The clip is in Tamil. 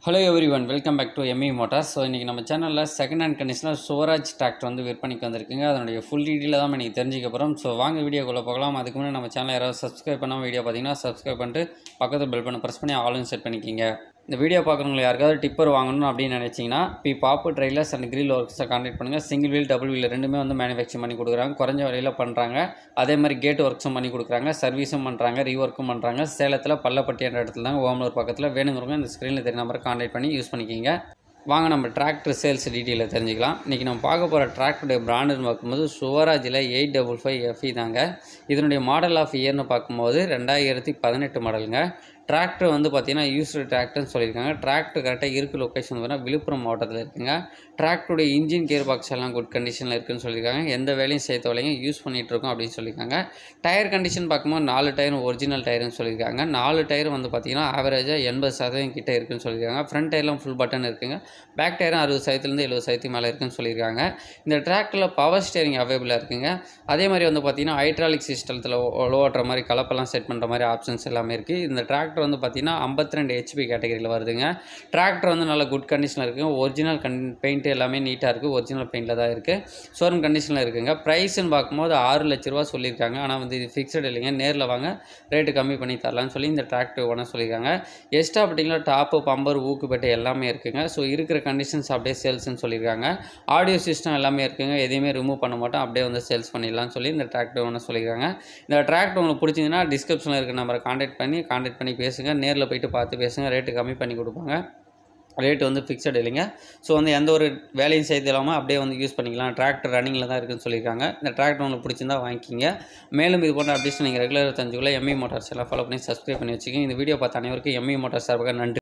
hello everyone welcome back to M E motors so இன்றைக்கி நம்ம சேனலில் செகண்ட் ஹேண்ட் கண்டிஷனில் சுவராஜ் டிராக்டர் வந்து விற்பனைக்கு வந்திருக்குங்க அதனுடைய ஃபுல் டீட்டெயில் தான் இன்றைக்கி தெரிஞ்சுக்க போகிறோம் ஸோ வாங்க வீடியோக்குள்ளே போகலாம் அதுக்கு முன்னாடி நம்ம சேனல் யாராவது சப்ஸ்கிரைப் பண்ணாமல் வீடியோ பார்த்தீங்கன்னா சப்ஸ்கிரைப் பண்ணிட்டு பக்கத்தில் பெல் பண்ண ப்ரெஸ் பண்ணி ஆளும் செட் பண்ணிக்கிங்க இந்த வீடியோ பார்க்குறவங்க யாருக்காவது டிப்பர் வாங்கணும் அப்படின்னு நினச்சிங்கன்னா B Pappu trailers and grill ஒர்க்ஸை கான்டாக்ட் பண்ணுங்கள் சிங்கிள் வீல் டபுள் வீல் ரெண்டுமே வந்து மேனுஃபேக்சர் பண்ணி கொடுக்குறாங்க குறைஞ்ச விலையில் பண்ணுறாங்க அதே மாதிரி கேட் ஒர்க்ஸும் பண்ணி கொடுக்குறாங்க சர்வீஸும் பண்ணுறாங்க ரீஒர்க்கும் பண்ணுறாங்க சேலத்தில் பள்ளப்பட்டி என்ற இடத்துல தான் ஓமலூர் பக்கத்தில் வேணுங்கிறவங்க இந்த ஸ்க்ரீனில் தெரிய நம்பரை கான்டாக்ட் பண்ணி யூஸ் பண்ணிக்கிங்க வாங்க நம்ம டிராக்டர் சேல்ஸ் டீட்டெயிலில் தெரிஞ்சுக்கலாம் இன்றைக்கி நம்ம பார்க்க போகிற டிராக்டருடைய பிராண்டுன்னு பார்க்கும்போது சுவராஜில் எயிட் டபுள் ஃபைவ் எஃப்இ தாங்க இதனுடைய மாடல் ஆஃப் இயர்னு பார்க்கும்போது ரெண்டாயிரத்தி பதினெட்டு மாடலுங்க டிராக்டர் வந்து பார்த்திங்கன்னா யூஸ்டு டிராக்டர்னு சொல்லியிருக்காங்க டிராக்டர் கரெக்டாக இருக்க லொக்கேஷன் பார்த்தீங்கன்னா விழுப்புரம் மாவட்டத்தில் இருக்குங்க டிராக்டருடைய இன்ஜின் கியர் பாக்ஸ் எல்லாம் குட் கண்டிஷனில் இருக்குன்னு சொல்லியிருக்காங்க எந்த வேலையும் சேர்த்த வேலையும் யூஸ் பண்ணிகிட்டு இருக்கோம் அப்படின்னு சொல்லியிருக்காங்க டயர் கண்டிஷன் பார்க்கும்போது நாலு டயரும் ஒரிஜினல் டயர்னு சொல்லியிருக்காங்க நாலு டயர் வந்து பார்த்திங்கன்னா ஆவரேஜாக எண்பது சதவீதம் கிட்ட இருக்குன்னு சொல்லியிருக்காங்க ஃப்ரண்ட் டயர்லாம் ஃபுல் பட்டன் இருக்குங்க பேக் டயரும் அறுபது சதவீதத்துலேருந்து எழுபது சதவீதம் மேலே இருக்குன்னு சொல்லியிருக்காங்க இந்த டிராக்டரில் பவர் ஸ்டேரிங் அவைலபிளாக இருக்குங்க அதே மாதிரி வந்து பார்த்திங்கன்னா ஹைட்ராலிக் சிஸ்டத்தில் ஓட்டுற மாதிரி கலப்பெல்லாம் செட் பண்ணுற மாதிரி ஆப்ஷன்ஸ் எல்லாமே இருக்குது இந்த டிராக்டர் வந்து பார்த்திங்கன்னா ஐம்பத்தி ரெண்டு ஹெச்பி கேட்டகரியில் வருதுங்க டிராக்டர் வந்து நல்ல குட் கண்டிஷனில் இருக்குங்க ஒரிஜினல் கண் பெயிண்ட் எல்லாமே நீட்டாக இருக்குது ஒரிஜினல் பெயிண்டில் தான் இருக்குது ஷோரூம் கண்டிஷனில் இருக்குங்க ப்ரைஸ்ன்னு பார்க்கும்போது ஆறு லட்ச ரூபா சொல்லியிருக்காங்க ஆனால் வந்து இது ஃபிக்ஸட் இல்லைங்க நேரில் வாங்க ரேட்டு கம்மி பண்ணி தரலாம்னு சொல்லி இந்த டிராக்டர் ஓனர் சொல்லியிருக்காங்க எக்ஸ்ட்ரா பார்த்தீங்கன்னா டாப்பு பம்பர் ஊக்குப்பேட்டை எல்லாமே இருக்குங்க ஸோ இருக்கிற கண்டிஷன்ஸ் அப்படியே சேல்ஸ்னு சொல்லியிருக்காங்க ஆடியோ சிஸ்டம் எல்லாமே இருக்குங்க எதையுமே ரிமூவ் பண்ண மாட்டோம் அப்படியே வந்து சேல்ஸ் பண்ணிடலாம்னு சொல்லி இந்த டிராக்டர் ஒன்று சொல்லியிருக்காங்க இந்த டிராக்டர் உங்களுக்கு பிடிச்சிங்கன்னா டிஸ்கிரிப்ஷனில் இருக்க நம்பரை காண்டாக்ட் பண்ணி காண்டாக்ட் பண்ணி பேசுங்க நேரில் போயிட்டு பார்த்து பேசுங்க ரேட்டு கம்மி பண்ணி கொடுப்பாங்க ரேட் வந்து ஃபிக்ஸட் இல்லைங்க ஸோ வந்து எந்த ஒரு வேலையும் செய்து இல்லாமல் அப்படியே வந்து யூஸ் பண்ணிக்கலாம் டிராக்டர் ரன்னிங்கில் தான் இருக்குன்னு சொல்லியிருக்காங்க இந்த டிராக்டர் உங்களுக்கு பிடிச்சிருந்தா வாங்கிக்கிங்க மேலும் இது போன்ற அப்டேட்ஸ் நீங்கள் ரெகுலர் தெரிஞ்சுக்கல எம்இ மோட்டார்ஸ் எல்லாம் ஃபாலோ பண்ணி சப்ஸ்கிரைப் பண்ணி வச்சுக்கோங்க இந்த வீடியோ பார்த்த அனைவருக்கும் எம்இ மோட்டார்ஸ் சார்பாக நன்றி